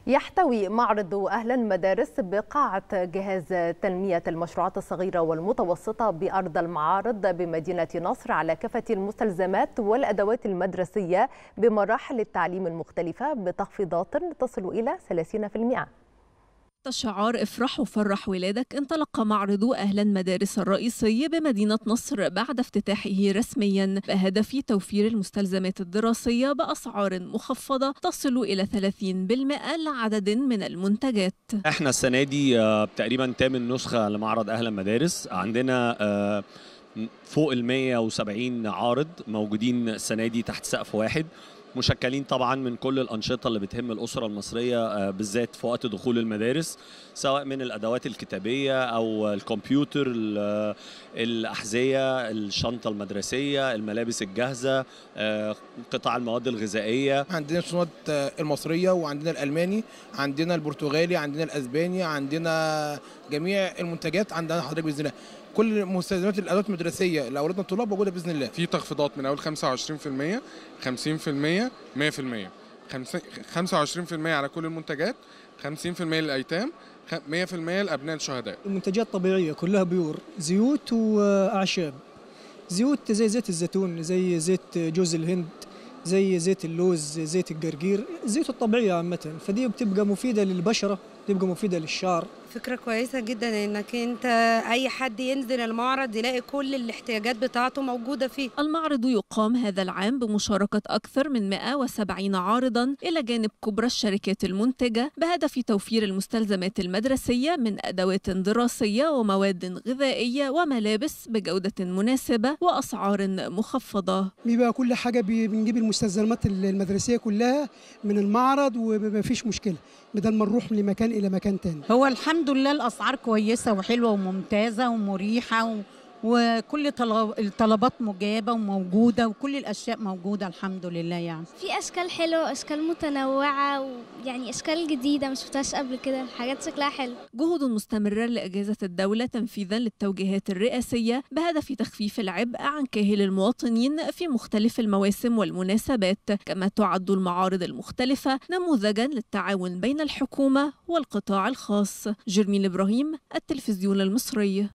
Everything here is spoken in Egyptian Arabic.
يحتوي معرض أهل المدارس بقاعة جهاز تنمية المشروعات الصغيرة والمتوسطة بأرض المعارض بمدينة نصر على كافة المستلزمات والأدوات المدرسية بمراحل التعليم المختلفة بتخفيضات تصل إلى 30%. شعار افرح وفرح ولادك انطلق معرض أهل المدارس الرئيسي بمدينة نصر بعد افتتاحه رسميا بهدف توفير المستلزمات الدراسية بأسعار مخفضة تصل إلى 30% لعدد من المنتجات احنا السنة دي آه، تقريبا تامن نسخة لمعرض أهل المدارس عندنا آه، فوق ال 170 عارض موجودين السنة دي تحت سقف واحد مشكلين طبعا من كل الانشطه اللي بتهم الاسره المصريه آه، بالذات في وقت دخول المدارس سواء من الادوات الكتابيه او الكمبيوتر ال- الاحذيه الشنطه المدرسيه الملابس الجاهزه آه، قطاع المواد الغذائيه عندنا الشنط المصريه وعندنا الالماني عندنا البرتغالي عندنا الاسباني عندنا جميع المنتجات عندنا حضرتك باذن الله كل مستلزمات الادوات المدرسيه لاولادنا الطلاب موجوده باذن الله في تخفيضات من اول 25% 50% 100% خمسين- 25% على كل المنتجات 50% للايتام خ- 100% لابناء الشهداء منتجات طبيعية كلها بيور زيوت وأعشاب زيوت زي زيت الزيتون زي زيت جوز الهند زي زيت اللوز زيت الجرجير الزيوت الطبيعية عامة فدي بتبقى مفيدة للبشرة بتبقى مفيدة للشعر فكرة كويسة جدا انك انت اي حد ينزل المعرض يلاقي كل الاحتياجات بتاعته موجودة فيه المعرض يقام هذا العام بمشاركة أكثر من 170 عارضا إلى جانب كبرى الشركات المنتجة بهدف توفير المستلزمات المدرسية من أدوات دراسية ومواد غذائية وملابس بجودة مناسبة وأسعار مخفضة بيبقى كل حاجه بي- بنجيب المستلزمات المدرسيه كلها من المعرض وما فيش مشكله بدل ما نروح لمكان الى مكان تاني هو الحمد لله الأسعار كويسة وحلوة وممتازة ومريحة و... وكل طلب... الطلبات مجابة وموجودة وكل الأشياء موجودة الحمد لله يعني في اشكال حلوه اشكال متنوعه ويعني اشكال جديده ما شفتهاش قبل كده حاجات شكلها حلو جهود مستمرة لأجهزة الدولة تنفيذا للتوجيهات الرئاسية بهدف تخفيف العبء عن كاهل المواطنين في مختلف المواسم والمناسبات كما تعد المعارض المختلفة نموذجا للتعاون بين الحكومة والقطاع الخاص جرمين إبراهيم التلفزيون المصري